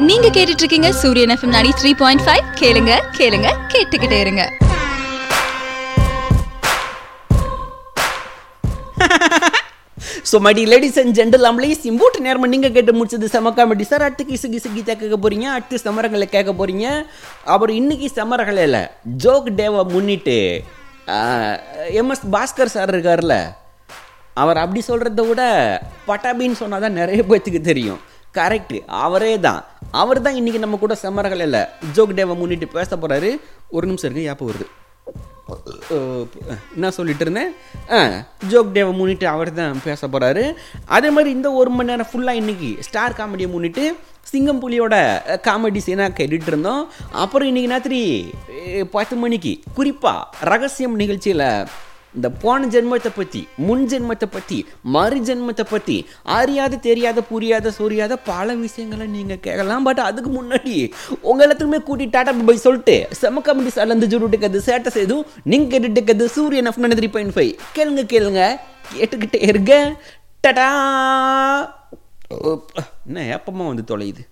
நீங்க கேட்டுட்டு இருக்கீங்க சூரியன் எஃப்எம் 93.5 த்ரீ பாயிண்ட் ஃபைவ் கேளுங்க கேளுங்க கேட்டுக்கிட்டே இருங்க ஸோ மடி ladies and gentle men please important நேரம் நீங்கள் கேட்டு முடிச்சது செம காமெடி சார் அடுத்து கிசு கிசு கீதா கேட்க போறீங்க அடுத்து சமரங்களை கேட்க போறீங்க அப்புறம் இன்னைக்கு சமரகளில் ஜோக் டேவை முன்னிட்டு எம்எஸ் பாஸ்கர் சார் இருக்கார்ல அவர் அப்படி சொல்கிறத விட பட்டாபின்னு சொன்னால் தான் நிறைய பேர்த்துக்கு தெரியும் கரெக்ட் அவரே தான் அவர் தான் இன்றைக்கி நம்ம கூட சமரகளில் ஜோக் டேவை முன்னிட்டு பேச போகிறாரு ஒரு நிமிஷம் இருக்கு யாப்போ வருது அஹ் என்ன சொல்லிட்டு இருந்தேன் ஆ ஜோக் டேவை முன்னிட்டு அவர் தான் பேச போகிறாரு அதே மாதிரி இந்த ஒரு மணி நேரம் ஃபுல்லாக இன்னைக்கு ஸ்டார் காமெடியை முன்னிட்டு சிங்கம் புலியோட காமெடி சீனாக கேட்டுட்டு இருந்தோம் அப்புறம் இன்னைக்கு ராத்திரி அஹ், பத்து மணிக்கு குறிப்பாக ரகசியம் நிகழ்ச்சியில் இந்த போன ஜென்மத்தை பற்றி முன் ஜென்மத்தை பற்றி மறு ஜென்மத்தை பற்றி அறியாத தெரியாத புரியாத சொரியாத பல விஷயங்களை நீங்கள் கேட்கலாம் பட் அதுக்கு முன்னாடி உங்கள் எல்லாத்துக்குமே கூட்டி டாடா பை சொல்லிட்டு செம கமெடி சார்லேருந்து ஜுருட்டு கது சேட்டை செய்தும் நீங்கள் கேட்டுட்டு இருக்கிறது சூரியன் எஃப் த்ரீ பாயிண்ட் ஃபைவ் கேளுங்க கேளுங்க கேட்டுக்கிட்டே இருங்க டடா என்ன ஏப்பமாக வந்து தொலையுது